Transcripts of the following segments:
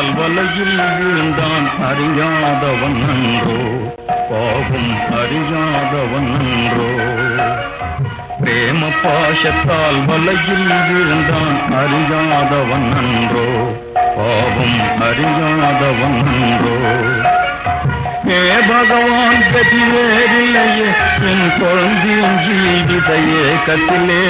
பாசத்தால் வலையில் விழுந்தான் அறியாதவன் நன்றோ பாவம் அறியாதவன் நன்றோ பிரேம பாசத்தால் வலையில் விழுந்தான் அறியாதவன் நன்றோ பாவம் அறியாதவன் நன்றோ ஏ பகவான் கதி வேறில்லையே என் குழந்தையின் ஜீவிதையே கத்திலே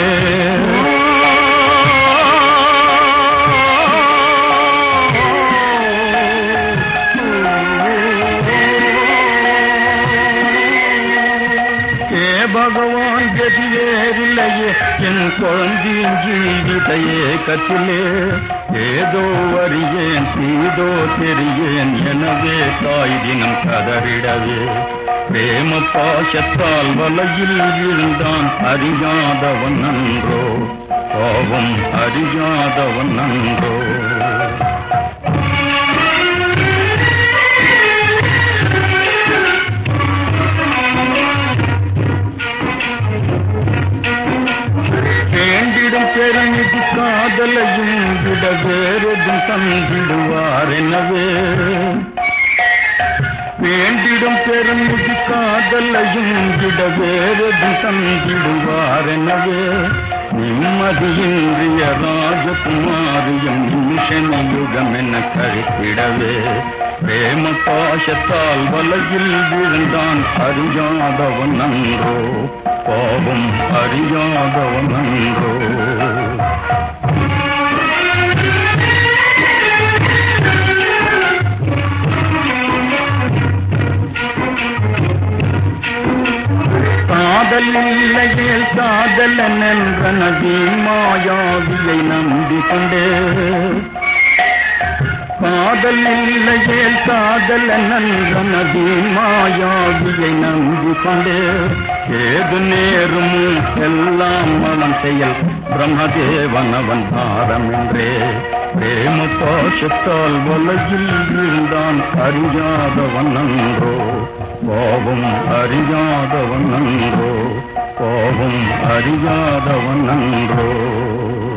ஏ பகவான் கதி வேறில்லையே என் குழந்தையின் ஜீவிதையே கத்திலே ஏதோ அறியேன் தீதோ தெரியேன் எனவே தாய் தினம் கதறிடவே பிரேம பாசத்தால் வலையில் விழுந்தான் அறியாதவன் நன்றோ பாவம் அறியாதவன் நன்றோ வேண்டிடும் பெருநிதி காதலையும் விட வேறெதும் தந்திடுவார் எனவே வேண்டிடும் பெருநிதி காதலையும் விட வேறெதும் தந்திடுவார் எனவே நிம்மதியின்றிய ராஜகுமாரியும் நிமிஷன யுகம் என கழித்திடவே பிரேம பாசத்தால் வலையில் விழுந்தான் அறியாதவன் நன்றோ பாவம் அறியாதவன் நன்றோ காதல் இல்லையே காதலன் என்ற நதி மாயாவியை நம்பிக்கொண்டே காதல் இல்லையே காதலன் என்ற நதி மாயாவியை நம்பிக்கொண்டே ஏது நேரும் எல்லாம் மனம் செயல் பிரம்மதேவன் அவன் பாரம் என்றே பிரேம பாசத்தால் வலையில் விழுந்தான் அறியாதவன் நன்றோ பாவம் அறியாதவன் நன்றோ பாவம் அறியாதவன் நன்றோ